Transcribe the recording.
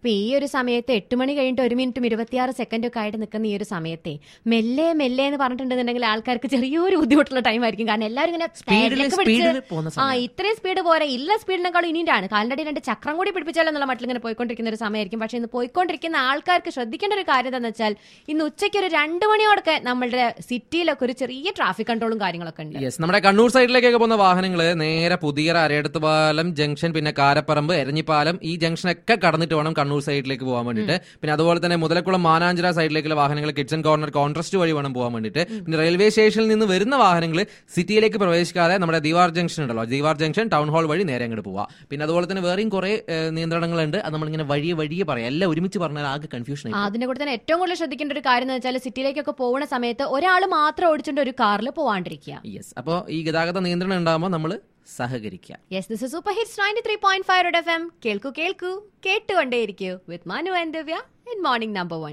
ഇപ്പൊ ഈ ഒരു സമയത്ത് എട്ട് മണി കഴിഞ്ഞിട്ട് ഒരു മിനിറ്റും ഇരുപത്തിയാറ് സെക്കൻഡും ഒക്കെ ആയിട്ട് നിൽക്കുന്ന ഈ ഒരു സമയത്തെ മെല്ലെ മെല്ലെ എന്ന് പറഞ്ഞിട്ടുണ്ടെന്നുണ്ടെങ്കിൽ ആൾക്കാർക്ക് ചെറിയൊരു ബുദ്ധിമുട്ടുള്ള ടൈം ആയിരിക്കും കാരണം എല്ലാവരും ഇങ്ങനെ സ്പീഡിൽ തിരക്ക് പിടിച്ച് സ്പീഡിൽ പോകുന്ന ആ സമയം ഇത്രയും സ്പീഡ് പോരാ ഇല്ല സ്പീഡിനേക്കാളും ഇനിയാണ് കാലിൻ്റെ രണ്ട് ചക്രം കൂടി പിടിപ്പിച്ചാലോ എന്നുള്ള മട്ടിൽ ഇങ്ങനെ പോയിക്കൊണ്ടിരിക്കുന്ന ഒരു സമയമായിരിക്കും പക്ഷെ ഇന്ന് പോയിക്കൊണ്ടിരിക്കുന്ന ആൾക്കാർക്ക് ശ്രദ്ധിക്കേണ്ട ഒരു കാര്യം എന്താണെന്ന് വെച്ചാൽ ഇന്ന് ഉച്ചയ്ക്ക് ഒരു രണ്ട് മണിയോടൊക്കെ നമ്മളുടെ സിറ്റിയിലൊക്കെ ഒരു ചെറിയ ട്രാഫിക് കൺട്രോളും കാര്യങ്ങളൊക്കെ ഉണ്ട് യെസ് നമ്മുടെ കണ്ണൂർ സൈഡിലേക്കൊക്കെ പോകുന്ന വാഹനങ്ങൾ നേരെ പുതിയ അരയടത്ത് പാലം ജംഗ്ഷൻ പിന്നെ കാരപ്പറമ്പ് എരഞ്ഞിപ്പാലം ഈ ജംഗ്ഷനൊക്കെ കടന്നിട്ട് വേണം കണ്ണൂർ സൈഡിലേക്ക് പോകാൻ വേണ്ടിയിട്ട് പിന്നെ അതുപോലെ തന്നെ മുതലക്കുളം മാനാഞ്ചിറ സൈഡിലേക്കുള്ള വാഹനങ്ങൾ കിഡ്സൺ കോർണർ കോൺട്രസ്റ്റ് വഴി വേണം പോകാൻ വേണ്ടിയിട്ട് പിന്നെ റെയിൽവേ സ്റ്റേഷനിൽ നിന്ന് വരുന്ന വാഹനങ്ങൾ സിറ്റിയിലേക്ക് പ്രവേശിക്കാതെ നമ്മുടെ ദീവാർ ജംഗ്ഷൻ ഉണ്ടല്ലോ ദീവാർ ജംഗ്ഷൻ ടൗൺ ഹാൾ വഴി നേരെ അങ്ങോട്ട് പോവാം പിന്നെ അതുപോലെ തന്നെ വേറെയും കുറെ ഏഹ്, നിയന്ത്രണങ്ങളുണ്ട് അത് നമ്മളിങ്ങനെ വഴിയെ വഴിയെ പറയാം എല്ലാം ഒരുമിച്ച് പറഞ്ഞാൽ ആകെ കൺഫ്യൂഷൻ ആയി ആ, അതിന്റെ കൂടെ തന്നെ ഏറ്റവും കൂടുതൽ ശ്രദ്ധിക്കേണ്ട ഒരു കാര്യം എന്ന് വെച്ചാൽ സിറ്റിയിലേക്കൊക്കെ പോകുന്ന സമയത്ത് ഒരാൾ മാത്രം ഓടിച്ചുകൊണ്ട് ഒരു കാറിൽ പോവാണ്ടിരിക്കുക യെസ് അപ്പോൾ ഈ ഗതാഗത നിയന്ത്രണം ഉണ്ടാകുമ്പോൾ നമ്മൾ സഹകരിക്കുക yes this is super hits ninety three point five F M കേൾക്കൂ കേൾക്കൂ കേട്ടുകൊണ്ടേയിരിക്കൂ with Manu and Divya in morning number one